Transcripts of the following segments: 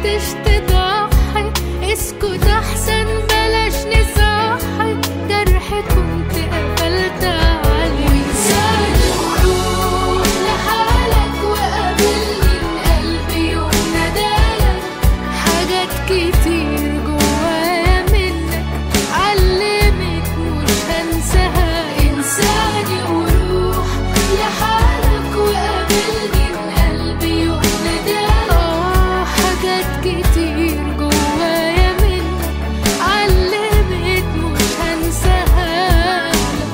قدرتش تضحي اسكت احسن بلاش نصحي جرح كنت قفلت عليه وانساني وروح لحالك وقابلني قلبي ونادالك حاجات كتير جوايا منك علمت مش هنساها انساني وروح لحالك وقابلني قلبي ونادالك اه حاجات كتير جوايا منك علمت مش هنساها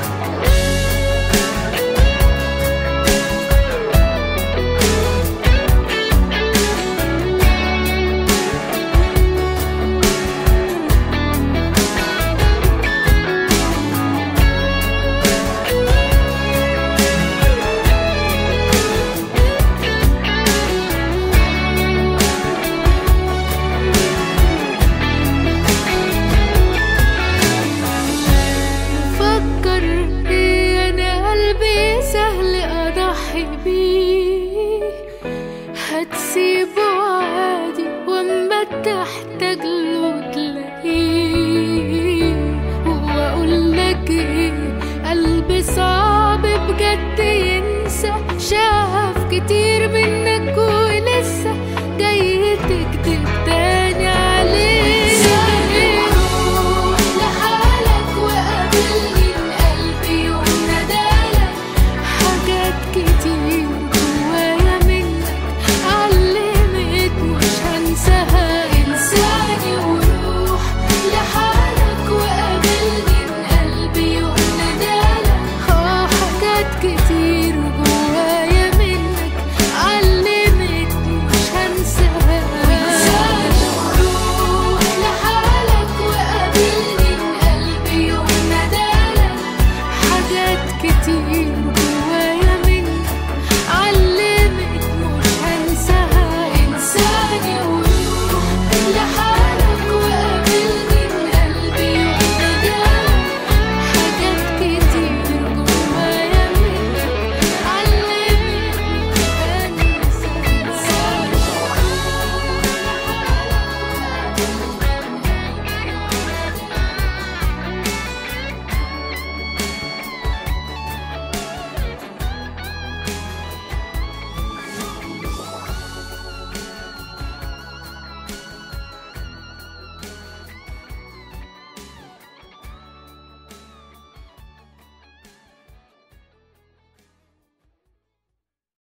فكر ايه انا قلبي سهل اضحي بيه هتسيبه عادي واما تحتاج له تلاقيه واقول لك ايه قلبي صعب